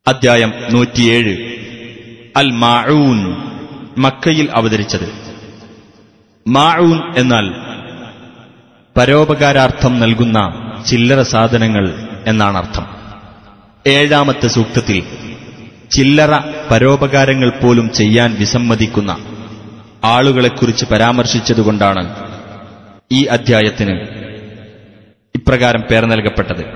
അദ്ധ്യായം നൂറ്റിയേഴ് അൽ മാഊൻ മക്കയിൽ അവതരിച്ചത് മാഊൻ എന്നാൽ പരോപകാരാർത്ഥം നൽകുന്ന ചില്ലറ സാധനങ്ങൾ എന്നാണ് അർത്ഥം ഏഴാമത്തെ സൂക്തത്തിൽ ചില്ലറ പരോപകാരങ്ങൾ പോലും ചെയ്യാൻ വിസമ്മതിക്കുന്ന ആളുകളെക്കുറിച്ച് പരാമർശിച്ചതുകൊണ്ടാണ് ഈ അദ്ധ്യായത്തിന് ഇപ്രകാരം പേർ നൽകപ്പെട്ടത്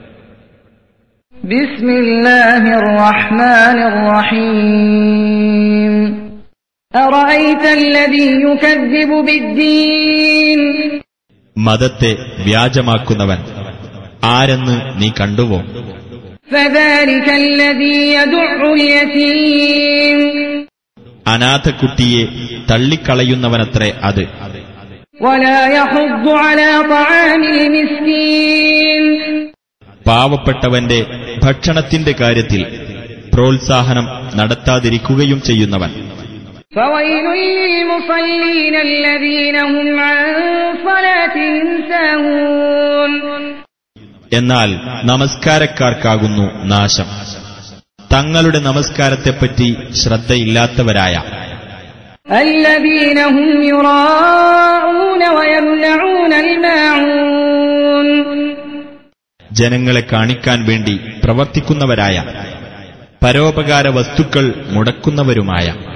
بسم الله الرحمن الرحيم أرأيت الذي يكذب بالدين മതത്തെ വ്യാജമാക്കുന്നവൻ ആരെന്ന് നീ കണ്ടുവോ فذلك الذي يدع اليتيم അനാഥക്കുട്ടിയെ തള്ളിക്കളയുന്നവനത്രേ അത് ولا يحض على طعام المسكين പാവപ്പെട്ടവന്റെ ഭക്ഷണത്തിന്റെ കാര്യത്തിൽ പ്രോത്സാഹനം നടത്താതിരിക്കുകയും ചെയ്യുന്നവൻ فويل للمصلين الذين هم عن صلاتهم ساهون എന്നാൽ നമസ്കാരക്കാർക്കാകുന്നു നാശം തങ്ങളുടെ നമസ്കാരത്തെപ്പറ്റി ശ്രദ്ധയില്ലാത്തവരായ الذين هم يراءون ويمنعون الماعون ജനങ്ങളെ കാണിക്കാൻ വേണ്ടി പ്രവർത്തിക്കുന്നവരായ പരോപകാര വസ്തുക്കൾ മുടക്കുന്നവരുമായ